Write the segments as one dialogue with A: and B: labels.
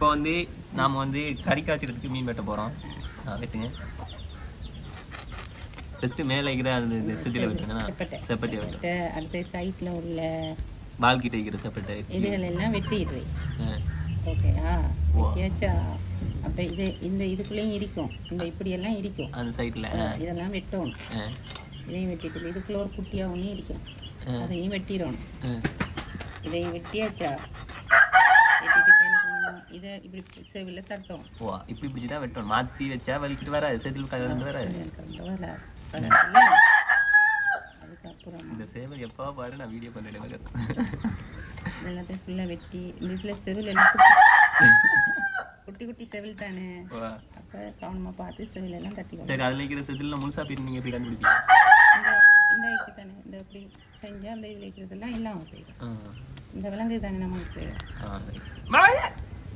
A: இப்போ வந்து நாம வந்து கறி காய்ச்சறதுக்கு மீன் வெட்ட போறோம் ஆ, வெட்டுங்க ஃபர்ஸ்ட் மேலே இருக்கிற அந்த இந்த செதில வெட்டுங்க
B: செப்பட்டை.
A: செப்பட்டியை வெட்டு
B: அடுத்த அடுத்த சைட்ல உள்ள
A: பால் கிட்ட இருக்கிற செப்பட்டை
B: இதுகள் எல்லாம் வெட்டிடுறேன்
A: ஆ.
B: ஓகேயா
A: ஓ.
B: வெட்டியாச்சா அப்ப இது இந்த இதுக்குள்ளேயும் இருக்கும் இந்த இப்படியெல்லாம் இருக்கும்
A: அந்த சைட்ல
B: இதெல்லாம் வெட்டணும் இதையும் வெட்டிட்டு இதுக்குள்ள ஒரு குட்டியா ஒன்று இருக்கும் அதையும் வெட்டிடணும் இதையும் வெட்டியாச்சா வெட்டிட்டு இப்ப என்ன பண்ணணும்? இதை இப்படி செவில தட்டும்
A: ஓ இப்படி இப்படி தான் வெட்டணும் மாத்தி வச்சா வலிக்கிட்டு வராது செதில் கலந்து வராது
B: எனக்கு அந்த வராது. வராதுல்ல? அதுக்கப்புறம்
A: இந்த சேவல் எப்போ பாரு நான் வீடியோ பண்ணிடுவேன்
B: எல்லாத்தையும் ஃபுல்லாக வெட்டி இந்த இதில் செவில் எல்லாம் குட்டி குட்டி குட்டி செவில் தானே அப்போ கவனமாக பார்த்து செவில் எல்லாம் தட்டி
A: சரி அதுல இருக்கிற செதில் முழுசா போய் நீங்க எப்படி கண்டுபிடிப்பீங்க
B: இந்த இந்த வைக்கு தானே இந்த இப்படி செஞ்சால் அந்த இதில் இருக்கிறதெல்லாம் இல்லாமல் போயிடும்
A: ஆ.
B: இந்த விலங்கு தானே நமக்கு
A: ஆ, right.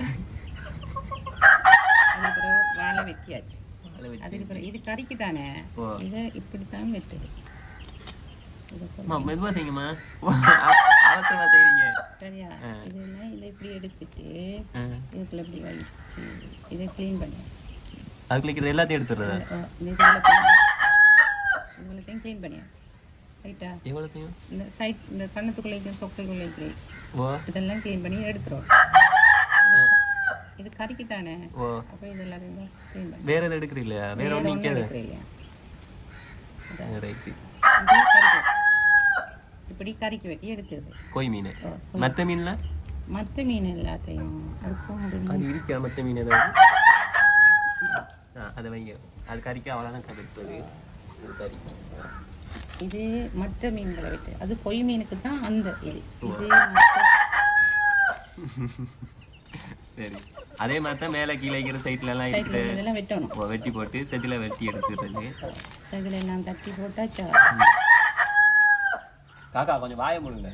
B: அதுக்கப்புறம் வாழை வெட்டியாச்சு
A: அதுல வெட்டி.
B: அதுக்கப்புறம் இது கறிக்கு தானே
A: ஓ.
B: இதை இப்படித்தான் வெட்டுது இதுக்கப்புறம்
A: அம்மா, மெதுவா செய்யுங்கம்மா அவசரமா செய்றீங்க
B: சரியா
A: ஆ.
B: இதெல்லாம் இதை இப்படி எடுத்துட்டு
A: ஆ.
B: இதுக்குள்ள இப்படி வலிச்சு இதை க்ளீன் பண்ணி
A: அதுக்குள்ள இருக்கிற எல்லாத்தையும் எடுத்துடுறதா
B: இந்த இதுவளத்தையும் இதுவளத்தையும் க்ளீன் பண்ணியாச்சு ரைட்டா
A: எவ்வளோத்தையும்
B: இந்த சைட் இந்த கண்ணத்துக்குள்ளே இருக்கிற சொக்கைக்குள்ளே இருக்கிற
A: ஓ
B: இதெல்லாம் க்ளீன் பண்ணி எடுத்துரும் இது கறிக்கு தானே
A: ஓ
B: அப்போ இது எல்லாத்தையும் க்ளீன் பண்ணி
A: வேற எதுவும் எடுக்கிறீங்களா வேற
B: வேற
A: ஒன்றும்
B: ஒண்ணும்
A: நிற்காது
B: எடுக்கிறேன் இல்லையா
A: ரைட்டு
B: இது கறிக்கு இப்படி கறிக்கு வெட்டி எடுத்துது
A: கோய் மீன்
B: ஓ,
A: மற்ற மீன்லாம்
B: மற்ற மீன் எல்லாத்தையும் அதுக்கும் ஒரு
A: அது இருக்கா மற்ற மீன் ஏதாவது ஆ அதை வைங்க அது கறிக்கு அவ்வளோதான் கரெக்ட் அது கறி
B: இது மற்ற மீன்களை விட்டு அது பொய் மீனுக்கு தான் அந்த இது இது மற்ற
A: சரி அதே மாதிரி தான் மேலே கீழே இருக்கிற சைட்ல எல்லாம்
B: சைடில்
A: இருக்கிற
B: இதெல்லாம் வெட்டணும்
A: ஓ, வெட்டி போட்டு செதில் வெட்டி எடுத்துடுறது
B: சைடில் எல்லாம் தட்டி போட்டாச்சா
A: காக்கா கொஞ்சம் வாய முடுங்க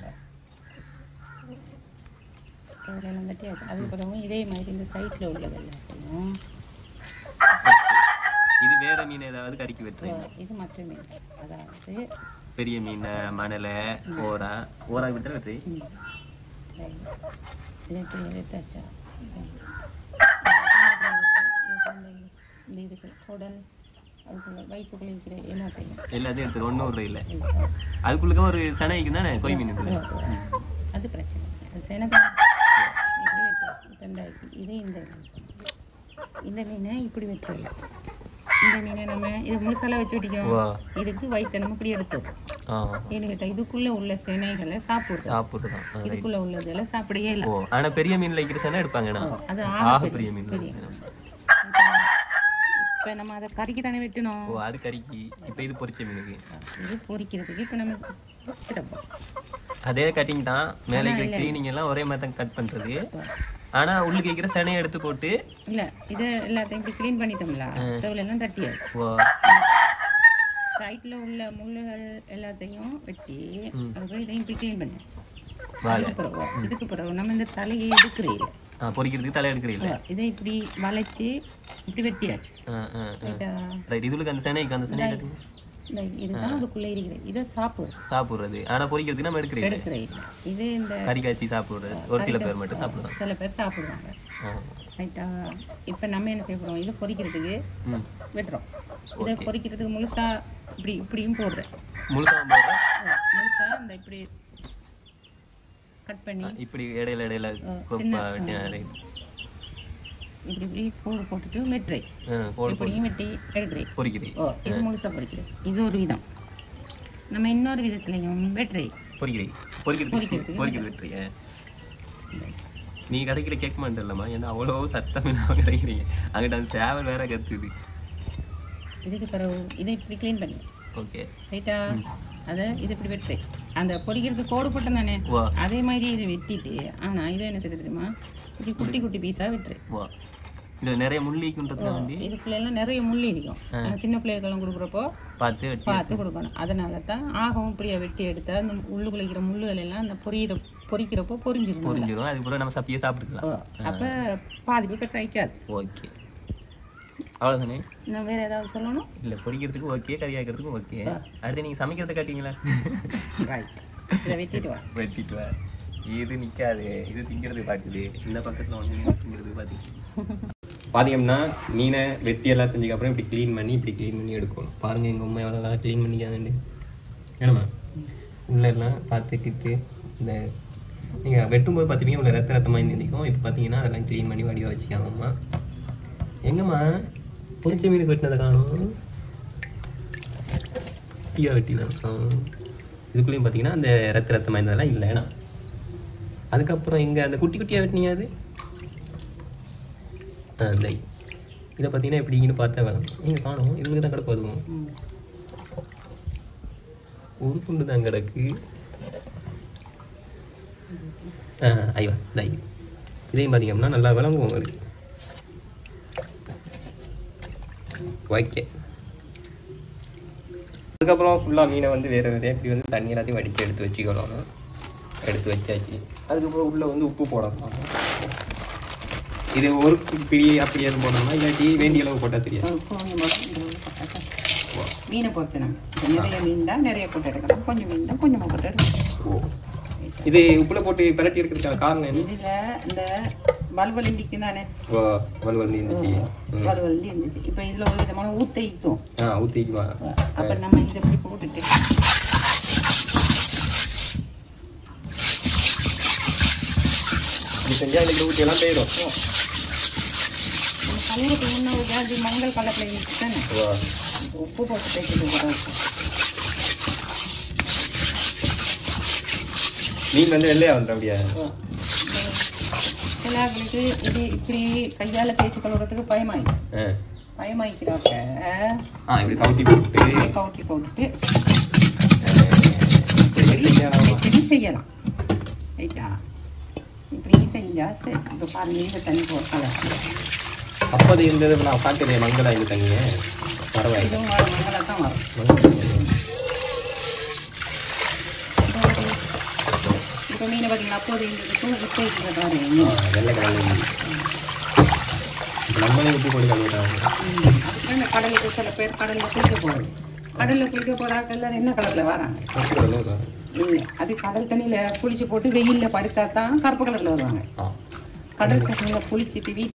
B: சைடில் எல்லாம் தட்டியாச்சு அதுக்கப்புறம் இதே மாதிரி இந்த சைட்டில் உள்ளது எல்லாத்தையும்
A: இது வேற மீன் ஏதாவது கறிக்கு வெட்டுறீங்க
B: இது மற்ற மீன் அதாவது
A: பெரிய மீன் மணலை ஓரா ஓரா விட்டு வெட்டுறீ
B: ம், இதை இப்படி எடுத்தாச்சா இந்த இதுக்கு குடல் அதுக்குள்ள வயிற்றுக்குள்ள இருக்கிற எல்லாத்தையும்
A: எல்லாத்தையும் எடுத்துரு ஒன்றும் ஒரு இல்லை அதுக்குள்ள ஒரு சனைக்கு தானே கொய் மீன் இருக்குல்ல
B: அது பிரச்சனை இல்லை. அது செனக்கு இப்படி வெட்டுறோம். இப்ப இந்த இது இந்த இந்த மீனை இப்படி வெட்டுறல இந்த மீனை நம்ம இது முழுசால வச்சு வெட்டிக்கோம்
A: வா
B: இதுக்கு வயிற்று நம்ம இப்படி எடுத்துடுறோம்
A: ஆ
B: ஏன்னு கேட்டால் இதுக்குள்ள உள்ள செனைகளை சாப்பிடுறோம்
A: சாப்பிட்றதான் ஆ, right.
B: இதுக்குள்ள உள்ளதெல்லாம் சாப்பிடவே இல்லை
A: ஓ ஆனா பெரிய மீன்ல இருக்கிற சனை எடுப்பாங்கண்ணா
B: அது
A: ஆக
B: ஆக
A: பெரிய மீன்
B: பெரிய இப்போ நம்ம அதை கறிக்கு தானே வெட்டணும்
A: ஓ அது கறிக்கு இப்போ இது பொரிச்ச மீனுக்கு
B: இது பொரிக்கிறதுக்கு இப்போ நம்ம வெட்டுறப்போ
A: அதே கட்டிங் தான் மேலே இருக்கிற கிளீனிங் எல்லாம் ஒரே மாதிரி தான் கட் பண்றது ஆனா உள்ளுக்கு இருக்கிற சனையை எடுத்து போட்டு
B: இல்லை இது எல்லாத்தையும் இப்படி க்ளீன் பண்ணிட்டோம்ல செவில் எல்லாம் தட்டியாச்சு
A: ஓ
B: சைட்ல உள்ள முள்ளுகள் எல்லாத்தையும் வெட்டி அதுக்கப்புறம் இதையும் இப்படி க்ளீன் பண்ணு
A: வாழை
B: இதுக்கு பிறகு இதுக்கு பிறகு நம்ம இந்த தலையை எடுக்கிறீங்க
A: ஆ பொரிக்கிறதுக்கு தலை எடுக்கிறீங்களா
B: இதை இப்படி வளைச்சு இப்படி வெட்டியாச்சு
A: ஆ ஆ ஆ
B: ரைட்டா?
A: ரைட் இதுக்கு அந்த சனைக்கு அந்த சனை
B: இந்த இதுதான் அதுக்குள்ள இருக்கிறது இதை சாப்பிடு
A: சாப்பிடுறது ஆனா பொரிக்கிறதுக்கு நம்ம எடுக்கிறீங்க
B: எடுக்கிறீங்க இது இந்த
A: கறி காய்ச்சி சாப்பிடுறது ஒரு சில பேர் மட்டும் சாப்பிடுவாங்க
B: சில பேர் சாப்பிடுவாங்க
A: ஆ.
B: ரைட்டா இப்போ நம்ம என்ன செய்ய போகிறோம் இதை பொரிக்கிறதுக்கு
A: ம்
B: வெட்டுறோம் இதை பொரிக்கிறதுக்கு முழுசா இப்படி இப்படியும் போடுறேன்
A: முழுசா போடுறேன்
B: முழுசா இந்த இப்படி கட் பண்ணி
A: இப்படி இடையில இடையில
B: ஆ,
A: கொப்பா வெட்டி ஆ, right.
B: இப்படி இப்படி கோடு போட்டுட்டு வெட்டுறேன்
A: ஆ, போடு போடு
B: இப்படியும் வெட்டி எடுக்கிறேன்
A: பொரிக்கிறீங்க
B: ஓ இது முழுசா பொரிக்கிறேன் இது ஒரு விதம் நம்ம இன்னொரு விதத்துலையும் வெட்டுறேன்
A: பொரிக்கிறீங்க பொரிக்கிறது பொரிக்கிறது வெட்டுறீங்க நீ கதைக்கிற கேட்க மாட்டேன்லம்மா ஏன்னா அவ்வளோ சத்தம் இல்லாமல் கிடைக்கிறீங்க அங்கிட்ட அந்த சேவல் வேற கத்துது
B: இதுக்கு பிறகு இதை இப்படி க்ளீன் பண்ணி
A: ஓகே
B: ரைட்டா அதை இது இப்படி வெட்டுறேன் அந்த பொரிக்கிறதுக்கு கோடு போட்டேன் தானே
A: வா
B: அதே மாதிரி இதை வெட்டிட்டு ஆனா இதை என்ன செய்ய தெரியுமா இப்படி குட்டி குட்டி பீஸா வெட்டுறேன்
A: வா இதில் நிறைய முள்ளிக்குன்றதுல வந்து
B: இதுக்குள்ள எல்லாம் நிறைய முள் இருக்கும் ஆனா சின்ன பிள்ளைகளுக்கெல்லாம் கொடுக்குறப்போ
A: பார்த்து வெட்டி
B: பார்த்து கொடுக்கணும் அதனால தான் ஆகவும் இப்படியே வெட்டி எடுத்தா அந்த உள்ளுக்குள்ள இருக்கிற முள்ளுகள் எல்லாம் அந்த பொரியிற பொரிக்கிறப்போ பொரிஞ்சிரும்
A: புரிஞ்சிடும் அதுக்கப்புறம் நம்ம சப்பியே சாப்பிட்டுக்கலாம்
B: ஓ, அப்ப பாதி பேர் சைக்காது
A: ஓகே அவ்வளோதானே
B: இன்னும் வேற ஏதாவது சொல்லணும்
A: இல்லை பொரிக்கிறதுக்கு ஓகே கறி ஆக்கிறதுக்கும் ஓகே அடுத்து நீங்கள் சமைக்கிறத காட்டிங்களா
B: ரைட் இதை வெட்டிட்டு வா
A: வெட்டிட்டு வா இது நிற்காது இது திங்கிறது பார்க்குது இந்த பக்கத்தில் ஒன்று திங்கிறது பார்த்து பார்த்தீங்கன்னா மீனை வெட்டி எல்லாம் செஞ்சதுக்கு அப்புறம் இப்படி க்ளீன் பண்ணி இப்படி க்ளீன் பண்ணி எடுக்கணும் பாருங்க எங்கள் அம்மா எவ்வளோ நல்லா க்ளீன் பண்ணிக்காங்க ஏனம்மா உள்ள எல்லாம் பார்த்துக்கிட்டு இந்த நீங்கள் வெட்டும்போது பார்த்துப்பீங்க உள்ள ரத்த ரத்தமாக இருந்திருக்கும் இப்போ பார்த்தீங்கன்னா அதெல்லாம் க்ளீன் பண்ணி வடிவா வச்சுக்காங்க அம்மா எங்கம்மா பொரிச்ச மீனுக்கு வெட்டினதை காணும் டீயா வெட்டினா இதுக்குள்ளேயும் பார்த்தீங்கன்னா அந்த ரத்த ரத்தமாக இருந்ததெல்லாம் இல்லை ஏன்னா அதுக்கப்புறம் எங்கே அந்த குட்டி குட்டியாக வெட்டினீங்க அது ஆ இந்த இதை பார்த்தீங்கன்னா எப்படின்னு பார்த்தா வேணும் இங்கே காணும் இதுக்கு தான் கிடக்கும் அதுவும்
B: ம்.
A: ஒரு துண்டு தான் கிடக்கு ஆ ஐயா இந்த ஐ இதையும் பார்த்தீங்கன்னா நல்லா விளங்கும் உங்களுக்கு ஓகே அதுக்கப்புறம் ஃபுல்லாக மீனை வந்து வேறு வேறு இப்படி வந்து தண்ணி எல்லாத்தையும் வடித்து எடுத்து வச்சுக்கணும் எடுத்து வச்சாச்சு அதுக்கப்புறம் உள்ளே வந்து உப்பு போடணும் இது ஒரு பிடி அப்படி எதுவும் போடணுமா இல்லாட்டி வேண்டிய அளவு போட்டால் சரியா
B: ஒரு கொஞ்சம் போட்டு இந்த அளவு போட்டாக்கா. மீனை பொறுத்து நம்ம இப்ப நிறைய மீன் தான் நிறைய போட்டு எடுக்கலாம் கொஞ்சம் மீன் தான் கொஞ்சமாக போட்டு எடுக்கலாம்
A: ஓ இது உப்புல போட்டு பிரட்டி எடுக்கிறதுக்கான காரணம் என்ன
B: இதுல இந்த வல்வல் இண்டிக்கு தானே
A: ஓ வலுவல் இருந்துச்சு ம்.
B: வல்வல் இருந்துச்சு இப்போ இதுல ஒரு விதமான ஊத்தை ஈத்தும்
A: ஆ ஊற்றிக்குவா
B: அப்ப நம்ம இதை இப்படி போட்டுட்டு
A: இது செஞ்சால் எனக்கு ஊற்றி எல்லாம் போயிடும்
B: நம்ம கல்லுக்கு முன்ன ஒரு அது மங்கள் கலர்ல இருந்துச்சு தானே
A: ஓ
B: உப்பு போட்டு தேய்க்கிறது கூட இருக்கும்
A: மீன் வந்து வெள்ளையா வந்துடும் அப்படியா
B: சில ஆளுகளுக்கு இது இப்படி கையால தேய்ச்சி கழுவுறதுக்கு பயமாயிடும்
A: ஆ
B: பயமாயிக்கிறாங்க
A: ஆ இப்படி கவுத்தி போட்டு
B: கவுட்டி போட்டுட்டு
A: இப்படி வெள்ளையா
B: இப்படி செய்யலாம் ரைட்டா இப்படி செஞ்சா சரி இப்போ பாருங்க இந்த தண்ணி போட்டாலும்
A: அப்போ அது இருந்தது நான் பார்த்துருக்கேன் மங்களா இந்த தண்ணியை பரவாயில்ல
B: இதுவும் வர மங்களா தான் வரும் இப்போ மீனை பார்த்தீங்கன்னா அப்போது இருந்ததுக்கும் இப்போ இருக்கிற பாருங்க
A: ஆ, வெள்ளை கலர் நம்மளே உப்பு போட்டு கழுவிட்டாங்க
B: அதுக்கு இந்த கடலுக்கு சில பேர் கடலில் குளிக்க போகுது கடலில் குளிக்க போகிறாங்க எல்லாரும் என்ன கலரில் வராங்க இல்லை அது கடல் தண்ணியில் குளிச்சு போட்டு வெயிலில் படுத்தா தான் கருப்பு கலரில் வருவாங்க
A: ஆ
B: கடல் தண்ணியில் குளிச்சுட்டு வீ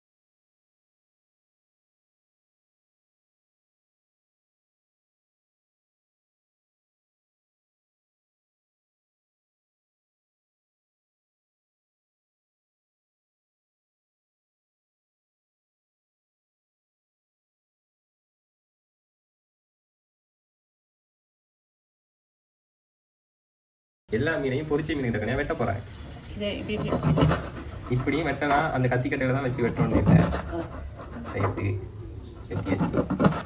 A: எல்லா மீனையும் பொரிச்ச மீனுக்கு தக்கனையாக வெட்ட போகிறேன்
B: இதை இப்படி இப்படி
A: இப்படியும் வெட்டலாம் அந்த கத்திக்கட்டையில தான் வச்சு வெட்டணும் இல்லை ரைட்டு வெட்டியாச்சு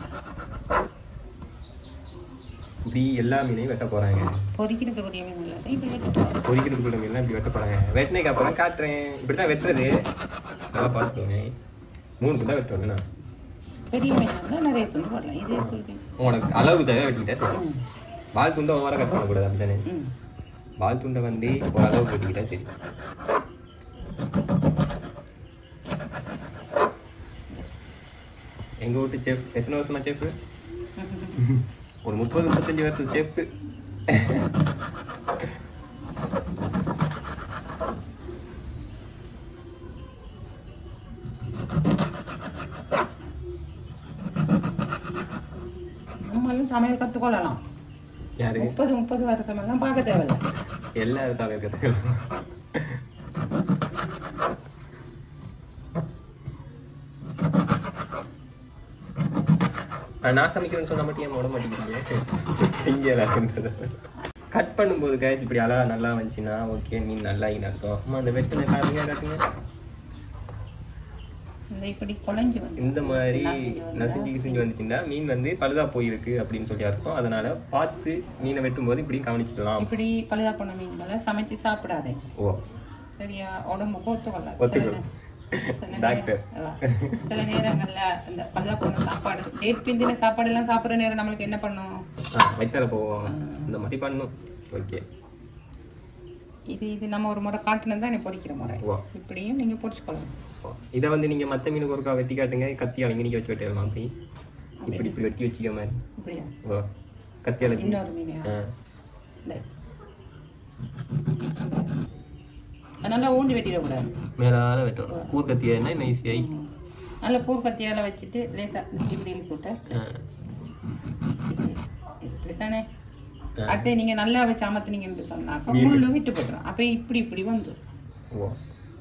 A: இப்படி எல்லா மீனையும் வெட்ட போகிறாங்க
B: பொறிக்கிறதுக்குரிய மீன் இல்லை இப்படி வெட்டுவோம்.
A: பொரிக்கிறதுக்குள்ள மீன்லாம் இப்படி வெட்ட போகிறாங்க வெட்டினதுக்கு அப்புறம் காட்டுறேன் இப்படி தான் வெட்டுறது நல்லா பார்த்துக்கோங்க மூணு தான் வெட்டுவேன்
B: பெரிய மீன் இருந்தால் நிறைய துண்டு போடலாம் இது எப்படி?
A: உனக்கு அளவு தேவை வெட்டிக்கிட்டா சரி
B: ம்
A: பால் துண்டை ஓவராக கட் பண்ணக்கூடாது அப்படிதானே
B: ம்
A: பால் துண்டை வந்து ஒரு அளவு வெட்டிக்கிட்டா சரி எங்க வீட்டு செஃப் எத்தனை வருஷமா செஃப் ஒரு முப்பது முப்பத்தஞ்சு வருஷம் செஃப்
B: நம்மளும் சமையல் கற்றுக்கொள்ளலாம்
A: யாரு
B: முப்பது முப்பது வருஷமெல்லாம் பார்க்க தேவையில்ல
A: எல்லாரும் தவிர கற்றுக்கலாம் நான் சமைக்கிறேன்னு சொன்னா மட்டும் ஏன் விட மாட்டேங்கிறீங்க இங்கே கட் பண்ணும்போது guys இப்படி அழகா நல்லா வந்துச்சுன்னா ஓகே மீன் நல்லா அர்த்தம் அம்மா அந்த வெட்டின காட்டுங்க காட்டுங்க
B: இந்த இப்படி குழஞ்சி வந்து
A: இந்த மாதிரி நசுங்கி கிசுங்கி வந்துச்சுன்னா மீன் வந்து பழுதா போயிருக்கு அப்படின்னு சொல்லி அர்த்தம் அதனால பார்த்து மீனை வெட்டும்போது இப்படி கவனிச்சுக்கலாம்
B: இப்படி பழுதா பண்ண மீன்களை சமைச்சு சாப்பிடாதே
A: ஓ
B: சரியா உடம்புக்கு ஒத்துக்கொள்ளாது
A: ஒத்துக்கொள்ளும்.
B: சில நேரம்
A: டாக்டர்.
B: ஆ, சில நேரங்கள்ல இந்த பழுதா போன சாப்பாடு டேட் பிந்தின சாப்பாடு எல்லாம் சாப்பிடுற நேரம் நம்மளுக்கு என்ன பண்ணும்
A: ஆ, வைத்தல போவோம் இந்த மாதிரி பண்ணும் ஓகே
B: இது இது நம்ம ஒரு முறை காட்டினது தான் பொரிக்கிற முறை
A: ஓ
B: இப்படியும் நீங்க பொரிச்சுக்கொள்ளலாம்
A: ஓ. இதை வந்து நீங்க மத்த மீனுக்கு ஒருக்கா வெட்டி காட்டுங்க கத்தி அலங்கி நீங்க வச்சு வெட்டிடலாம் அப்படி இப்படி இப்படி வெட்டி வச்சுக்க மாதிரி
B: இப்படியா
A: ஓ கத்தி அலங்கி
B: இன்னொரு மீன்
A: ஆ
B: இந்த நல்லா ஊண்டி வெட்டிடக்கூடாது
A: மேலால வெட்டணும் கூர்க்கத்தியா என்ன ஈஸியாகி
B: நல்ல பூர்க்கத்தியால வச்சுட்டு லேசா இப்படி இழுத்து விட்டா இப்படித்தானே அடுத்து நீங்க நல்லா வச்சு அமர்த்துனீங்கன்னு சொன்னாக்கா முள்ளு விட்டு போட்டுரும் அப்ப இப்படி இப்படி வந்து
A: ஓ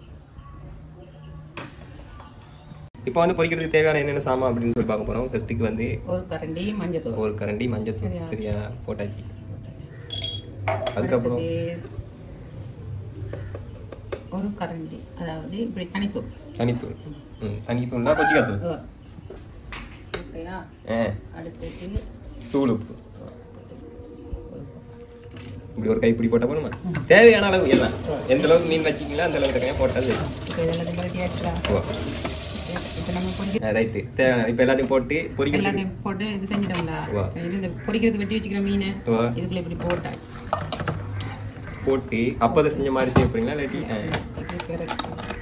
A: இப்போ வந்து பொரிக்கிறதுக்கு தேவையான என்னென்ன சாமான் அப்படின்னு சொல்லி பார்க்க போறோம் ஃபர்ஸ்ட்டுக்கு வந்து
B: ஒரு கரண்டி மஞ்சள் தூள்
A: ஒரு கரண்டி மஞ்சள் தூள்
B: சரியா.
A: சரியா போட்டாச்சு அதுக்கப்புறம்
B: அடுத்தது ஒரு கரண்டி அதாவது இப்படி தனித்தூள்
A: தனித்தூள் ம் தனித்தூள்னா கொச்சிக்காத்தூள்
B: ஓ. ஓகேயா
A: ஆ
B: அடுத்தது
A: தூள் உப்பு இப்படி ஒரு கைப்பிடி போட்டால் போதுமா தேவையான அளவு எல்லாம் எந்த அளவுக்கு மீன் வச்சிங்களோ அந்த அளவுக்கு தக்கனையாக போட்டால் சரி.
B: இப்போ இதெல்லாம் பரட்டியாச்சுடா
A: ஓ
B: இப்போ நம்ம பொரிக்க
A: ரைட்டு தேவையான இப்போ எல்லாத்தையும் போட்டு பொரிக்கிறது
B: எல்லாத்தையும் போட்டு இது செஞ்சிட்டோம்ல
A: வா.
B: இது இந்த பொரிக்கிறதுக்கு வெட்டி வச்சுக்கிற மீனை
A: வா.
B: இதுக்குள்ள இப்படி போட்டாச்சு
A: போட்டு அப்போதை செஞ்ச மாதிரி செய்ய போறீங்களா இல்லாட்டி ஆ.
B: இப்படி பெரட்டு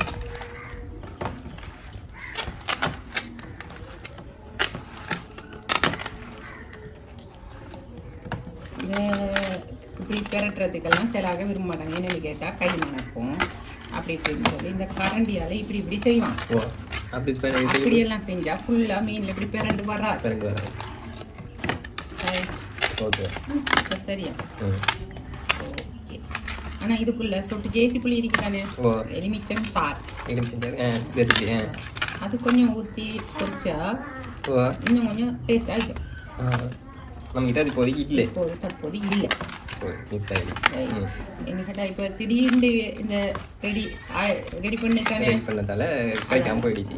B: இதை இப்படி பெரட்டுறதுக்கெல்லாம் சிலாக விரும்ப மாட்டாங்க என்னன்னு கேட்டால் கை மணக்கும் அப்படி இப்படின்னு சொல்லி இந்த கரண்டியால இப்படி இப்படி செய்வான்
A: ஓ அப்படி பண்ணி
B: அப்படியெல்லாம் செஞ்சா ஃபுல்லா மீன்ல இப்படி பிறண்டு வராது
A: பிறகு வரேன்
B: சரி.
A: ஓகே
B: இப்ப சரியா
A: ம்
B: ஓகே ஆனா இதுக்குள்ள சொட்டு ஜேசி புளி இருக்குதானே
A: ஓ
B: எலுமிச்சம் சார்
A: எலுமிச்சஞ்சாறு ஆ ரெசிபி ஆ
B: அது கொஞ்சம் ஊற்றி பொரிச்சா
A: ஓ
B: இன்னும் கொஞ்சம் டேஸ்ட் ஆகிடும்
A: ஆ. நம்மகிட்ட அது இப்போதைக்கு இல்லை
B: இப்போது தற்போது இல்லை
A: ஓ மிஸ் ஆகிடுச்சு ம்
B: என்ன கேட்டால் இப்போ திடீர்னு இந்த ரெடி ரெடி பண்ணிட்டானே
A: ரெடி பண்ணதால கிடைக்காம போயிடுச்சு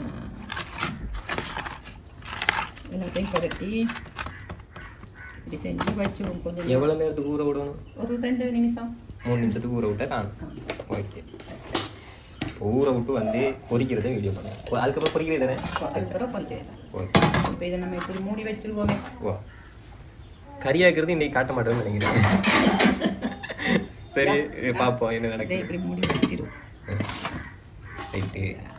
B: எல்லாத்தையும் பரட்டி இப்படி செஞ்சு வச்சிருவோம் கொஞ்சம்
A: எவ்வளோ நேரத்துக்கு ஊற விடணும்
B: ஒரு ரெண்டு நிமிஷம்
A: மூணு நிமிஷத்துக்கு ஊற விட்டா காணும் ஓகே ஊற விட்டு வந்து பொரிக்கிறத வீடியோ பண்ணுவோம் ஓ, அதுக்கப்புறம் பொரிக்கிறது தானே
B: அதுக்கப்புறம் கொஞ்சம்
A: ஓகே
B: இப்போ இதை நம்ம இப்படி மூடி வச்சிருவோமே
A: ஓ கறியாக்குறது இன்னைக்கு காட்ட மாட்டோம்னு நினைக்கிறேன் சரி பார்ப்போம் என்ன
B: இதை
A: நடக்குது
B: இப்படி மூடி வச்சிருவோம்
A: ரைட்டு